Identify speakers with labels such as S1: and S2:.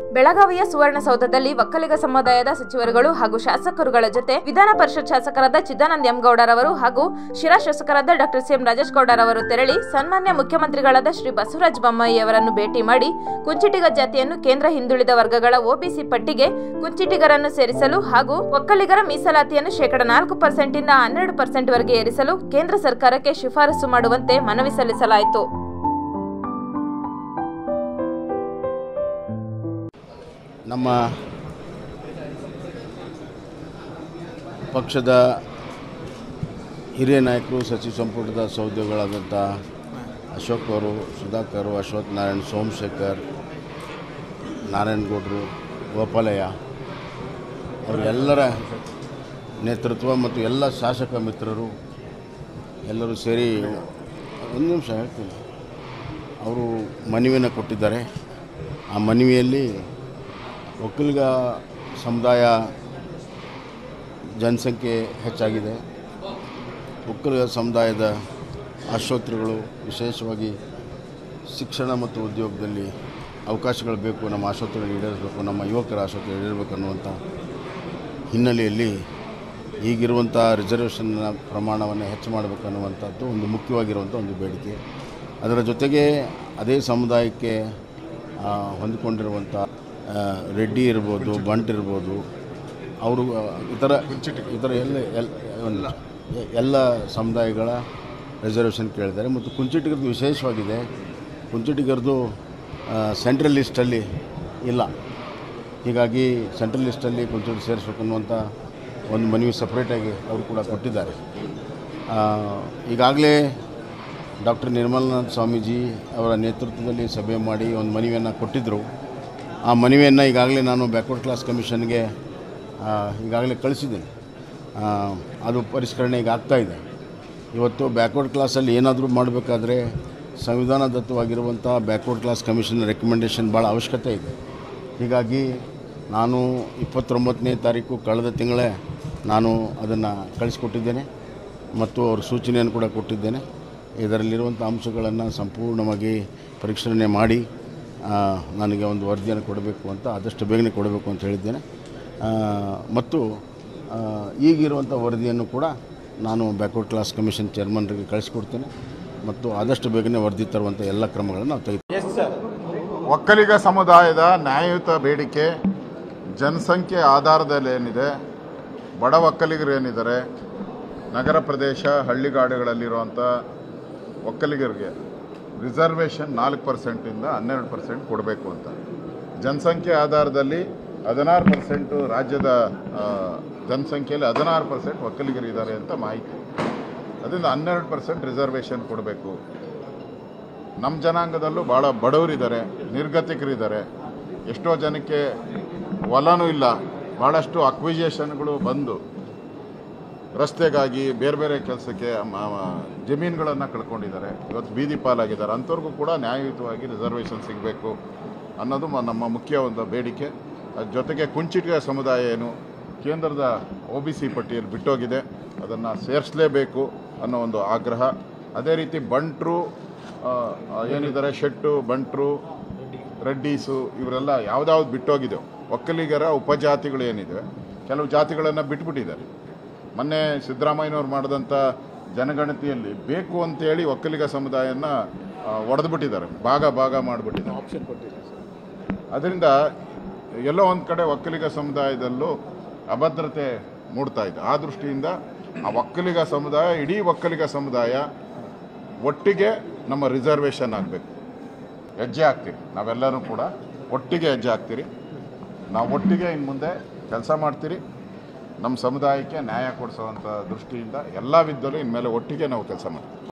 S1: ಬೆಳಗಾವಿಯ ಸುವರ್ಣಸೌಧದಲ್ಲಿ ಒಕ್ಕಲಿಗ ಸಮುದಾಯದ ಸಚಿವರುಗಳು ಹಾಗೂ ಶಾಸಕರುಗಳ ಜೊತೆ ವಿಧಾನ ಪರಿಷತ್ ಶಾಸಕರಾದ ಚಿದಾನಂದ ಎಂ ಗೌಡರವರು ಹಾಗೂ ಶಿರಾ ಶಾಸಕರಾದ ಡಾಕ್ಟರ್ ಸಿಎಂ ರಾಜೇಶ್ ಗೌಡರವರು ತೆರಳಿ ಸನ್ಮಾನ್ಯ ಮುಖ್ಯಮಂತ್ರಿಗಳಾದ ಶ್ರೀ ಬಸವರಾಜ ಬೊಮ್ಮಾಯಿ ಅವರನ್ನು ಭೇಟಿ ಮಾಡಿ ಕುಂಚಿಟಿಗ ಜಾತಿಯನ್ನು ಕೇಂದ್ರ ಹಿಂದುಳಿದ ವರ್ಗಗಳ ಒಬಿಸಿ ಪಟ್ಟಿಗೆ ಕುಂಚಿಟಿಗರನ್ನು ಸೇರಿಸಲು ಹಾಗೂ ಒಕ್ಕಲಿಗರ ಮೀಸಲಾತಿಯನ್ನು ಶೇಕಡ ನಾಲ್ಕು ಪರ್ಸೆಂಟಿಂದ ಹನ್ನೆರಡು ಪರ್ಸೆಂಟ್ ವರೆಗೆ ಏರಿಸಲು ಕೇಂದ್ರ ಸರ್ಕಾರಕ್ಕೆ ಶಿಫಾರಸು ಮಾಡುವಂತೆ ಮನವಿ ಸಲ್ಲಿಸಲಾಯಿತು
S2: ನಮ್ಮ ಪಕ್ಷದ ಹಿರಿಯ ನಾಯಕರು ಸಚಿವ ಸಂಪುಟದ ಸಹೋದ್ಯೋಗಿಗಳಾದಂಥ ಅಶೋಕ್ ಅವರು ಸುಧಾಕರ್ ಅಶ್ವಥ್ ನಾರಾಯಣ್ ಸೋಮಶೇಖರ್ ನಾರಾಯಣಗೌಡರು ಗೋಪಾಲಯ್ಯ ಅವರೆಲ್ಲರ ನೇತೃತ್ವ ಮತ್ತು ಎಲ್ಲ ಶಾಸಕ ಮಿತ್ರರು ಎಲ್ಲರೂ ಸೇರಿ ಒಂದು ನಿಮಿಷ ಹೇಳ್ತೀನಿ ಅವರು ಮನವಿಯನ್ನು ಕೊಟ್ಟಿದ್ದಾರೆ ಆ ಮನವಿಯಲ್ಲಿ ಒಕ್ಕಲಿಗ ಸಮುದಾಯ ಜನಸಂಖ್ಯೆ ಹೆಚ್ಚಾಗಿದೆ ಒಕ್ಕಲಿಗ ಸಮುದಾಯದ ಆಶೋತ್ತರಗಳು ವಿಶೇಷವಾಗಿ ಶಿಕ್ಷಣ ಮತ್ತು ಉದ್ಯೋಗದಲ್ಲಿ ಅವಕಾಶಗಳು ಬೇಕು ನಮ್ಮ ಆಶೋತ್ತರಗಳು ಈಡೇರಿಸಬೇಕು ನಮ್ಮ ಯುವಕರ ಆಶೋತ್ತರ ಈಡೇರಬೇಕು ಅನ್ನುವಂಥ ಹಿನ್ನೆಲೆಯಲ್ಲಿ ಈಗಿರುವಂಥ ರಿಸರ್ವೇಷನ್ನ ಪ್ರಮಾಣವನ್ನು ಹೆಚ್ಚು ಮಾಡಬೇಕು ಅನ್ನುವಂಥದ್ದು ಒಂದು ಮುಖ್ಯವಾಗಿರುವಂಥ ಒಂದು ಬೇಡಿಕೆ ಅದರ ಜೊತೆಗೆ ಅದೇ ಸಮುದಾಯಕ್ಕೆ ಆ, ಹೊಂದಿಕೊಂಡಿರುವಂಥ ಆ, ರೆಡ್ಡಿ ಇರ್ಬೋದು ಬಂಟ್ ಇರ್ಬೋದು ಅವರು ಆ, ಇತರ ಇತರ ಎಲ್ಲ ಎಲ್ ಒಂದು ಎ- ಎಲ್ಲ ಸಮುದಾಯಗಳ ರಿಸರ್ವೇಷನ್ ಕೇಳಿದ್ದಾರೆ ಮತ್ತು ಕುಂಚಿಟಿಗರದು ವಿಶೇಷವಾಗಿದೆ ಕುಂಚಿಟಿಗರದು ಸೆಂಟ್ರಲ್ ಲಿಸ್ಟಲ್ಲಿ ಇಲ್ಲ ಹೀಗಾಗಿ ಸೆಂಟ್ರಲ್ ಲಿಸ್ಟಲ್ಲಿ ಕುಂಚಿಟಿ ಸೇರಿಸ್ಬೇಕು ಅನ್ನುವಂಥ ಒಂದು ಮನವಿ ಸಪ್ರೇಟಾಗಿ ಅವರು ಕೂಡ ಕೊಟ್ಟಿದ್ದಾರೆ ಈಗಾಗಲೇ ಡಾಕ್ಟರ್ ನಿರ್ಮಲಾನಂದ ಸ್ವಾಮೀಜಿ ಅವರ ನೇತೃತ್ವದಲ್ಲಿ ಸಭೆ ಮಾಡಿ ಒಂದು ಮನವಿಯನ್ನು ಕೊಟ್ಟಿದ್ದರು ಆ ಮನವಿಯನ್ನು ಈಗಾಗಲೇ ನಾನು ಬ್ಯಾಕ್ವರ್ಡ್ ಕ್ಲಾಸ್ ಕಮಿಷನ್ಗೆ ಆ, ಈಗಾಗಲೇ ಕಳಿಸಿದ್ದೀನಿ ಆ, ಅದು ಪರಿಷ್ಕರಣೆ ಈಗ ಆಗ್ತಾಯಿದೆ ಇವತ್ತು ಬ್ಯಾಕ್ವರ್ಡ್ ಕ್ಲಾಸಲ್ಲಿ ಏನಾದರೂ ಮಾಡಬೇಕಾದ್ರೆ ಸಂವಿಧಾನದತ್ತವಾಗಿರುವಂಥ ಬ್ಯಾಕ್ವರ್ಡ್ ಕ್ಲಾಸ್ ಕಮಿಷನ್ ರೆಕಮೆಂಡೇಷನ್ ಭಾಳ ಅವಶ್ಯಕತೆ ಇದೆ ಹೀಗಾಗಿ ನಾನು ಇಪ್ಪತ್ತೊಂಬತ್ತನೇ ತಾರೀಕು ಕಳೆದ ತಿಂಗಳೇ ನಾನು ಅದನ್ನು ಕಳಿಸ್ಕೊಟ್ಟಿದ್ದೇನೆ ಮತ್ತು ಅವ್ರ ಸೂಚನೆಯನ್ನು ಕೂಡ ಕೊಟ್ಟಿದ್ದೇನೆ ಇದರಲ್ಲಿರುವಂಥ ಅಂಶಗಳನ್ನು ಸಂಪೂರ್ಣವಾಗಿ ಪರಿಶೀಲನೆ ಮಾಡಿ ಆ, ನನಗೆ ಒಂದು ವರದಿಯನ್ನು ಕೊಡಬೇಕು ಅಂತ ಆದಷ್ಟು ಬೇಗನೆ ಕೊಡಬೇಕು ಅಂತ ಹೇಳಿದ್ದೇನೆ ಆ, ಮತ್ತು ಆ, ಈಗಿರುವಂಥ ವರದಿಯನ್ನು ಕೂಡ ನಾನು ಬ್ಯಾಕ್ವರ್ಡ್ ಕ್ಲಾಸ್ ಕಮಿಷನ್ ಚೇರ್ಮನ್ರಿಗೆ ಕಳಿಸ್ಕೊಡ್ತೇನೆ ಮತ್ತು ಆದಷ್ಟು ಬೇಗನೆ ವರದಿ ತರುವಂಥ ಎಲ್ಲ ಕ್ರಮಗಳನ್ನು ನಾವು ತೆಗೆದು
S3: ಒಕ್ಕಲಿಗ ಸಮುದಾಯದ ನ್ಯಾಯಯುತ ಬೇಡಿಕೆ ಜನಸಂಖ್ಯೆ ಆಧಾರದಲ್ಲಿ ಏನಿದೆ ಬಡ ಒಕ್ಕಲಿಗರು ಏನಿದ್ದಾರೆ ನಗರ ಪ್ರದೇಶ ಹಳ್ಳಿಗಾಡುಗಳಲ್ಲಿರುವಂಥ ಒಕ್ಕಲಿಗರಿಗೆ ರಿಸರ್ವೇಷನ್ ನಾಲ್ಕು ಪರ್ಸೆಂಟಿಂದ ಹನ್ನೆರಡು ಪರ್ಸೆಂಟ್ ಕೊಡಬೇಕು ಅಂತ ಜನಸಂಖ್ಯೆ ಆಧಾರದಲ್ಲಿ ಹದಿನಾರು ಪರ್ಸೆಂಟು ರಾಜ್ಯದ ಆ, ಜನಸಂಖ್ಯೆಯಲ್ಲಿ ಹದಿನಾರು ಪರ್ಸೆಂಟ್ ಒಕ್ಕಲಿಗರಿದ್ದಾರೆ ಅಂತ ಮಾಹಿತಿ ಅದರಿಂದ ಹನ್ನೆರಡು ಪರ್ಸೆಂಟ್ ರಿಸರ್ವೇಷನ್ ಕೊಡಬೇಕು ನಮ್ಮ ಜನಾಂಗದಲ್ಲೂ ಭಾಳ ಬಡವರಿದ್ದಾರೆ ನಿರ್ಗತಿಕರಿದ್ದಾರೆ ಎಷ್ಟೋ ಜನಕ್ಕೆ ಹೊಲನೂ ಇಲ್ಲ ಭಾಳಷ್ಟು ಅಕ್ವಿಜೇಷನ್ಗಳು ಬಂದು ರಸ್ತೆಗಾಗಿ ಬೇರೆ ಬೇರೆ ಕೆಲಸಕ್ಕೆ ಜಮೀನುಗಳನ್ನು ಕಳ್ಕೊಂಡಿದ್ದಾರೆ ಇವತ್ತು ಬೀದಿ ಪಾಲಾಗಿದ್ದಾರೆ ಅಂಥವ್ರಿಗೂ ಕೂಡ ನ್ಯಾಯಯುತವಾಗಿ ರಿಸರ್ವೇಷನ್ ಸಿಗಬೇಕು ಅನ್ನೋದು ಮ- ನಮ್ಮ ಮುಖ್ಯ ಒಂದು ಬೇಡಿಕೆ ಅದ್ರ ಜೊತೆಗೆ ಕುಂಚಿಟಿಗ ಸಮುದಾಯ ಏನು ಕೇಂದ್ರದ ಒ ಬಿ ಸಿ ಪಟ್ಟಿಯಲ್ಲಿ ಬಿಟ್ಟೋಗಿದೆ ಅದನ್ನು ಸೇರಿಸಲೇಬೇಕು ಅನ್ನೋ ಒಂದು ಆಗ್ರಹ ಅದೇ ರೀತಿ ಬಂಟ್ರು ಆ, ಆ, ಏನಿದ್ದಾರೆ ಶೆಟ್ಟು ಬಂಟ್ರು ರೆಡ್ಡೀಸು ಇವರೆಲ್ಲ ಯಾವ್ದಾವ್ದು ಬಿಟ್ಟೋಗಿದೆ ಒಕ್ಕಲಿಗರ ಉಪಜಾತಿಗಳು ಏನಿದೆ ಕೆಲವು ಜಾತಿಗಳನ್ನು ಬಿಟ್ಬಿಟ್ಟಿದ್ದಾರೆ ಮೊನ್ನೆ ಸಿದ್ದರಾಮಯ್ಯನವ್ರು ಮಾಡಿದಂಥ ಜನಗಣತಿಯಲ್ಲಿ ಬೇಕು ಅಂತೇಳಿ ಒಕ್ಕಲಿಗ ಸಮುದಾಯನ ಒಡೆದ್ಬಿಟ್ಟಿದ್ದಾರೆ ಭಾಗ ಭಾಗ ಮಾಡಿಬಿಟ್ಟಿದ್ದಾರೆ ಆಪ್ಷನ್ ಅದರಿಂದ ಎಲ್ಲೋ ಒಂದು ಕಡೆ ಒಕ್ಕಲಿಗ ಸಮುದಾಯದಲ್ಲೂ ಅಭದ್ರತೆ ಮೂಡ್ತಾ ಇದೆ ಆ ದೃಷ್ಟಿಯಿಂದ ಆ ಒಕ್ಕಲಿಗ ಸಮುದಾಯ ಇಡೀ ಒಕ್ಕಲಿಗ ಸಮುದಾಯ ಒಟ್ಟಿಗೆ ನಮ್ಮ ರಿಸರ್ವೇಷನ್ ಆಗಬೇಕು ಹೆಜ್ಜೆ ಹಾಕ್ತೀರಿ ನಾವೆಲ್ಲರೂ ಕೂಡ ಒಟ್ಟಿಗೆ ಹೆಜ್ಜೆ ಹಾಕ್ತೀರಿ ನಾವು ಒಟ್ಟಿಗೆ ಇನ್ನು ಮುಂದೆ ಕೆಲಸ ಮಾಡ್ತೀರಿ ನಮ್ಮ ಸಮುದಾಯಕ್ಕೆ ನ್ಯಾಯ ಕೊಡಿಸುವಂಥ ದೃಷ್ಟಿಯಿಂದ ಎಲ್ಲ ವಿದ್ದಲ್ಲೂ ಇನ್ಮೇಲೆ ಒಟ್ಟಿಗೆ ನಾವು ಕೆಲಸ ಮಾಡ್ತೀವಿ